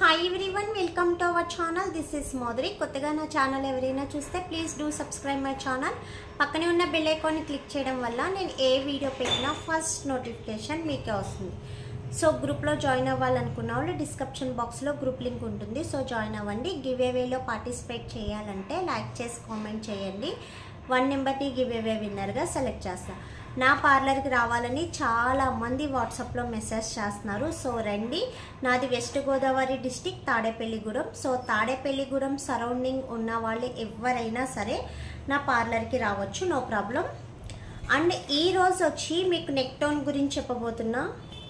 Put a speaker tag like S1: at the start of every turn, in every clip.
S1: hi everyone welcome to our channel this is మోదరి కొత్తగా నా ఛానల్ ఎవరైనా చూస్తే please do subscribe my channel పక్కనే ఉన్న బెల్ ఐకాన్ని క్లిక్ చేయడం వల్ల నేను ఏ వీడియో పెట్టినా ఫస్ట్ నోటిఫికేషన్ మీకే వస్తుంది సో గ్రూప్లో జాయిన్ అవ్వాలనుకున్న వాళ్ళు డిస్క్రిప్షన్ బాక్స్లో గ్రూప్ లింక్ ఉంటుంది సో జాయిన్ అవ్వండి గివ్ అవేలో పార్టిసిపేట్ చేయాలంటే లైక్ చేసి కామెంట్ చేయండి వన్ నెంబర్ని గివ్ అవే విన్నర్గా సెలెక్ట్ చేస్తాను నా పార్లర్కి రావాలని చాలా మంది వాట్సాప్లో మెసేజ్ చేస్తున్నారు సో రండి నాది west Godavari district Tadepalligudem so Tadepalligudem surrounding ఉన్న వాళ్ళు ఎవరైనా సరే నా పార్లర్కి రావచ్చు నో ప్రాబ్లం అండ్ ఈ రోజు వచ్చి మీకు నెక్ టోన్ గురించి చెప్పబోతున్నా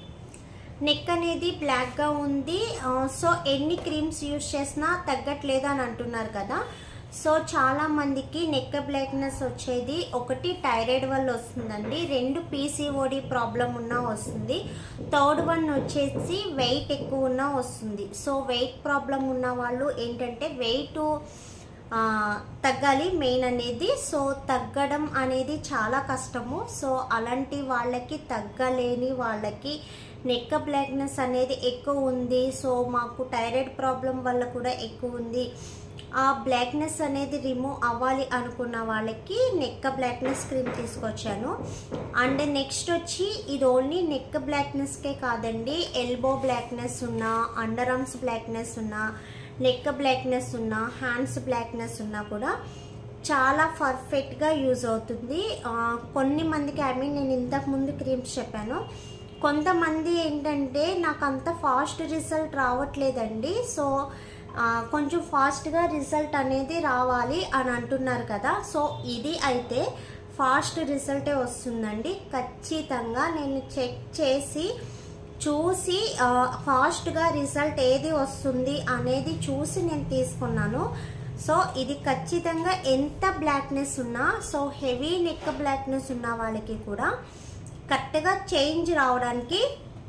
S1: నెక్ అనేది బ్లాక్గా ఉంది ఆ, సో ఎన్ని క్రీమ్స్ యూజ్ చేసినా తగ్గట్లేదు అని అంటున్నారు కదా సో చాలా మందికి నెక్ బ్లాక్నెస్ వచ్చేది ఒకటి థైరాయిడ్ వల్ల వస్తుందండి రెండు పీసీఓడి ప్రాబ్లం ఉన్నా వస్తుంది థర్డ్ వన్ వచ్చేసి వెయిట్ ఎక్కువ ఉన్నా వస్తుంది సో వెయిట్ ప్రాబ్లం ఉన్న వాళ్ళు ఏంటంటే వెయిట్ ఆ, తగ్గాలి మెయిన్ అనేది సో తగ్గడం అనేది చాలా కష్టము సో అలాంటి వాళ్ళకి తగ్గలేని వాళ్ళకి నెక్ బ్లాక్నెస్ అనేది ఎక్కువ ఉంది సో మాకు థైరాయిడ్ ప్రాబ్లం వల్ల కూడా ఎక్కువ ఉంది ఆ బ్లాక్నెస్ అనేది రిమూవ్ అవ్వాలి అనుకున్న వాళ్ళకి నెక్ బ్లాక్నెస్ క్రీమ్ తీసుకొచ్చాను అండ్ నెక్స్ట్ వచ్చి ఇది ఓన్లీ నెక్ బ్లాక్నెస్కే కాదండి ఎల్బో బ్లాక్నెస్ ఉన్నా అండర్ ఆర్మ్స్ బ్లాక్నెస్ ఉన్నా నెక్ బ్లాక్నెస్ ఉన్నా హ్యాండ్స్ బ్లాక్నెస్ ఉన్నా కూడా చాలా పర్ఫెక్ట్గా యూజ్ అవుతుంది ఆ, కొన్ని మందికి ఐ మీన్ నేను ఇంతకు ముందు క్రీమ్స్ చెప్పాను కొంతమంది ఏంటంటే నాకు అంత ఫాస్ట్ రిజల్ట్ రావట్లేదండి సో ఆ, కొంచెం ఫాస్ట్గా రిజల్ట్ అనేది రావాలి అని అంటున్నారు కదా సో ఇది అయితే ఫాస్ట్ రిజల్టే వస్తుందండి ఖచ్చితంగా నేను చెక్ చేసి చూసి ఆ, ఫాస్ట్గా రిజల్ట్ ఏది వస్తుంది అనేది చూసి నేను తీసుకున్నాను సో ఇది ఖచ్చితంగా ఎంత బ్లాక్నెస్ ఉన్నా సో హెవీ నెక్ బ్లాక్నెస్ ఉన్న వాళ్ళకి కూడా కరెక్ట్గా చేంజ్ రావడానికి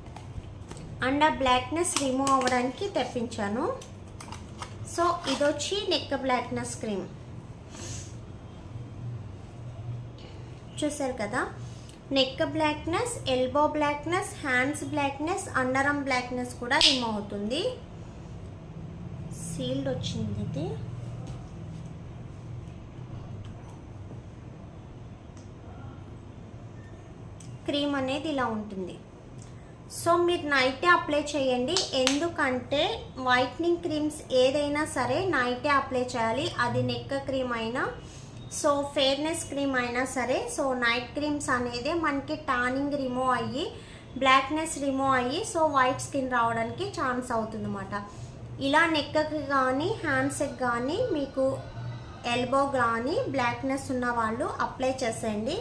S1: అండ్ ఆ బ్లాక్నెస్ రిమూవ్ అవ్వడానికి తెప్పించాను సో ఇది వచ్చి నెక్ బ్లాక్నెస్ క్రీమ్ చూసారు కదా neck blackness elbow blackness hands blackness underarm blackness కూడా రిమూవ్ అవుతుంది సీల్డ్ వచ్చింది ఇది క్రీమ్ అనేది ఇలా ఉంటుంది సో మీరు నైటే అప్లై చేయండి ఎందుకంటే వైట్నింగ్ క్రీమ్స్ ఏదైనా సరే నైటే అప్లై చేయాలి అది నెక్ క్రీమ్ అయినా సో ఫేర్నెస్ క్రీమ్ అయినా సరే సో నైట్ క్రీమ్స్ అనేది మనకి టానింగ్ రిమూవ్ అయ్యి బ్లాక్నెస్ రిమూవ్ అయ్యి సో వైట్ స్కిన్ రావడానికి ఛాన్స్ అవుతుంది అన్నమాట ఇలా నెక్కి కానీ హ్యాండ్స్కి కానీ మీకు ఎల్బో కానీ బ్లాక్నెస్ ఉన్న వాళ్ళు అప్లై చేసేయండి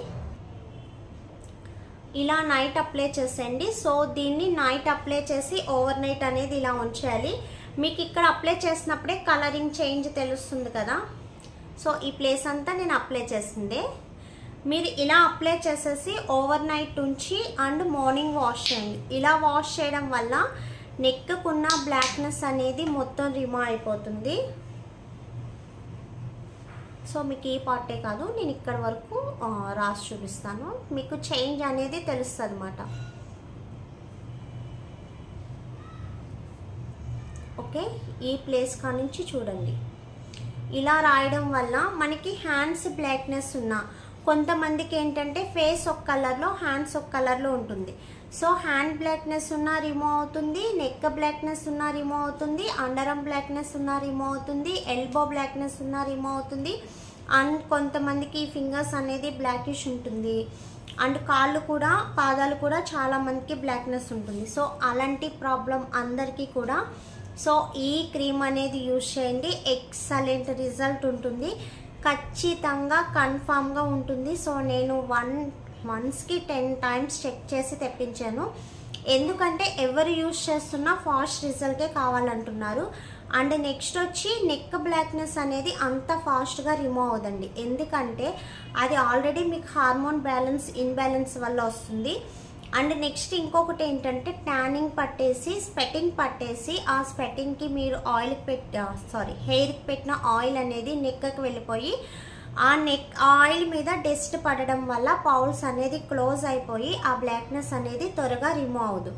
S1: ఇలా నైట్ అప్లై చేసేయండి సో దీన్ని నైట్ అప్లై చేసి ఓవర్ నైట్ అనేది ఇలా ఉంచేయాలి మీకు ఇక్కడ అప్లై చేసినప్పుడే కలరింగ్ చేంజ్ తెలుస్తుంది కదా సో ఈ ప్లేస్ అంతా నేను అప్లై చేసిందే మీరు ఇలా అప్లై చేసేసి ఓవర్ నైట్ ఉంచి అండ్ మార్నింగ్ వాష్ చేయండి ఇలా వాష్ చేయడం వల్ల నెక్కున్న బ్లాక్నెస్ అనేది మొత్తం రిమూవ్ అయిపోతుంది సో మీకు ఈ పార్టే కాదు నేను ఇక్కడ వరకు ఆ, రాసి చూపిస్తాను మీకు చేంజ్ అనేది తెలుస్తుంది అనమాట ఓకే ఈ ప్లేస్ కా నుంచి చూడండి ఇలా రాయడం వల్ల మనకి హ్యాండ్స్ బ్లాక్నెస్ ఉన్న కొంతమందికి ఏంటంటే ఫేస్ ఒక కలర్లో హ్యాండ్స్ ఒక కలర్లో ఉంటుంది సో హ్యాండ్ బ్లాక్నెస్ ఉన్న రిమూవ్ అవుతుంది నెక్ బ్లాక్నెస్ ఉన్న రిమూవ్ అవుతుంది అండరం బ్లాక్నెస్ ఉన్న రిమూవ్ అవుతుంది ఎల్బో బ్లాక్నెస్ ఉన్న రిమూవ్ అవుతుంది అండ్ కొంతమందికి ఫింగర్స్ అనేది బ్లాకిష్ ఉంటుంది అండ్ కాళ్ళు కూడా పాదాలు కూడా చాలా మందికి బ్లాక్నెస్ ఉంటుంది సో అలాంటి ప్రాబ్లం అందరికీ కూడా సో ఈ క్రీమ్ అనేది యూజ్ చేయండి ఎక్సలెంట్ రిజల్ట్ ఉంటుంది ఖచ్చితంగా కన్ఫామ్గా ఉంటుంది సో నేను వన్ వన్స్కి టెన్ టైమ్స్ చెక్ చేసి తెప్పించాను ఎందుకంటే ఎవరు యూజ్ చేస్తున్నా ఫాస్ట్ రిజల్టే కావాలంటున్నారు అండ్ నెక్స్ట్ వచ్చి నెక్ బ్లాక్నెస్ అనేది అంత ఫాస్ట్గా రిమూవ్ అవ్వదండి ఎందుకంటే అది ఆల్రెడీ మీకు హార్మోన్ బ్యాలెన్స్ ఇన్బ్యాలెన్స్ వల్ల వస్తుంది అండ్ నెక్స్ట్ ఇంకొకటి ఏంటంటే ట్యానింగ్ పట్టేసి స్పెటింగ్ పట్టేసి ఆ స్పెటింగ్కి మీరు ఆయిల్ పెట్ సారీ హెయిర్కి పెట్టిన ఆయిల్ అనేది నెక్కకి వెళ్ళిపోయి ఆ నెక్ ఆయిల్ మీద డస్ట్ పడడం వల్ల పౌల్స్ అనేది క్లోజ్ అయిపోయి ఆ బ్లాక్నెస్ అనేది త్వరగా రిమూవ్ అవ్వదు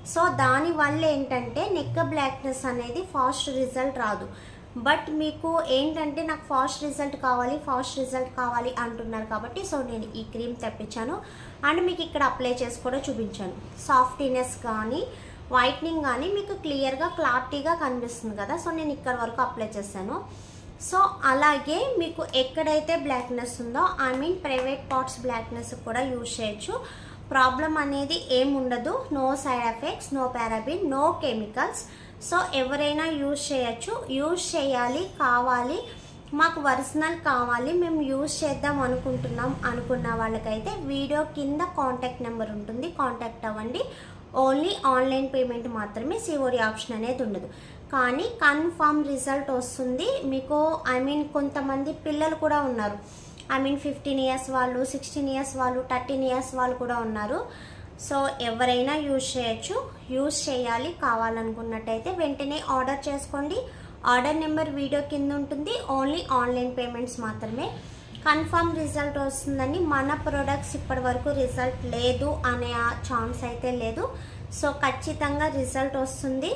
S1: సో దానివల్ల ఏంటంటే నెక్ బ్లాక్నెస్ అనేది ఫాస్ట్ రిజల్ట్ రాదు బట్ మీకు ఏంటంటే నాకు ఫాస్ట్ రిజల్ట్ కావాలి ఫాస్ట్ రిజల్ట్ కావాలి అంటున్నారు కాబట్టి సో నేను ఈ క్రీమ్ తెప్పించాను అండ్ మీకు ఇక్కడ అప్లై చేసి కూడా చూపించాను సాఫ్టీనెస్ కానీ వైట్నింగ్ కానీ మీకు క్లియర్గా క్లారిటీగా కనిపిస్తుంది కదా సో నేను ఇక్కడ వరకు అప్లై చేశాను సో అలాగే మీకు ఎక్కడైతే బ్లాక్నెస్ ఉందో I mean private parts blackness కూడా యూజ్ చేయొచ్చు ప్రాబ్లం అనేది ఏం ఉండదు no side effects no paraben no chemicals so ఎవరైనా యూజ్ చేయొచ్చు యూజ్ చేయాలి కావాలి మాకు ఒరిజినల్ కావాలి మేము యూజ్ చేద్దాం అనుకుంటున్నాం అనుకున్న వాళ్ళకైతే వీడియో కింద కాంటాక్ట్ నెంబర్ ఉంటుంది కాంటాక్ట్ అవ్వండి ఓన్లీ ఆన్లైన్ పేమెంట్ మాత్రమే సిఓడి ఆప్షన్ అనేది ఉండదు కానీ కన్ఫామ్ రిజల్ట్ వస్తుంది మీకు ఐ మీన్ కొంతమంది పిల్లలు కూడా ఉన్నారు ఐ మీన్ ఫిఫ్టీన్ ఇయర్స్ వాళ్ళు సిక్స్టీన్ ఇయర్స్ వాళ్ళు థర్టీన్ ఇయర్స్ వాళ్ళు కూడా ఉన్నారు సో ఎవరైనా యూజ్ చేయొచ్చు యూజ్ చేయాలి కావాలనుకున్నట్టయితే వెంటనే ఆర్డర్ చేసుకోండి ఆర్డర్ నెంబర్ వీడియో కింద ఉంటుంది ఓన్లీ ఆన్లైన్ పేమెంట్స్ మాత్రమే కన్ఫర్మ్ రిజల్ట్ వస్తుందని మన ప్రొడక్ట్స్ ఇప్పటి వరకు రిజల్ట్ లేదు అనే ఛాన్స్ అయితే లేదు సో ఖచ్చితంగా రిజల్ట్ వస్తుంది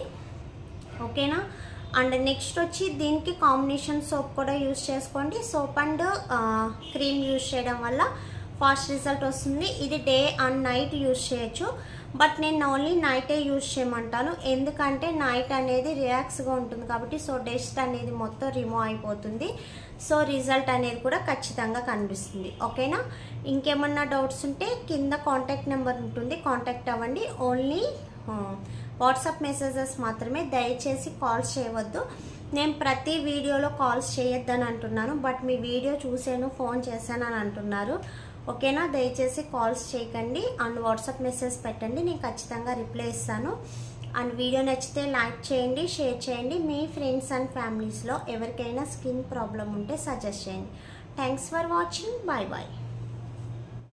S1: ఓకేనా అండ్ నెక్స్ట్ వచ్చి దీనికి కాంబినేషన్ సోప్ కూడా యూజ్ చేసుకోండి సోప్ అండ్ క్రీమ్ యూజ్ చేయడం వల్ల ఫాస్ట్ రిజల్ట్ వస్తుంది ఇది డే అండ్ నైట్ యూజ్ చేయొచ్చు బట్ నేను ఓన్లీ నైటే యూజ్ చేయమంటాను ఎందుకంటే నైట్ అనేది రిలాక్స్గా ఉంటుంది కాబట్టి సో డస్ట్ అనేది మొత్తం రిమూవ్ అయిపోతుంది సో రిజల్ట్ అనేది కూడా ఖచ్చితంగా కనిపిస్తుంది ఓకేనా ఇంకేమన్నా డౌట్స్ ఉంటే కింద కాంటాక్ట్ నెంబర్ ఉంటుంది కాంటాక్ట్ అవ్వండి ఓన్లీ వాట్సాప్ మెసేజెస్ మాత్రమే దయచేసి కాల్స్ చేయవద్దు నేను ప్రతి వీడియోలో కాల్స్ చేయొద్దని అంటున్నాను బట్ మీ వీడియో చూసాను ఫోన్ చేశాను అని అంటున్నారు ఓకేనా దయచేసి కాల్స్ చేయకండి అండ్ వాట్సాప్ మెసేజ్ పెట్టండి నేను ఖచ్చితంగా రిప్లై ఇస్తాను అండ్ వీడియో నచ్చితే లైక్ చేయండి షేర్ చేయండి మీ ఫ్రెండ్స్ అండ్ ఫ్యామిలీస్లో ఎవరికైనా స్కిన్ ప్రాబ్లం ఉంటే సజెస్ట్ చేయండి thanks for watching bye bye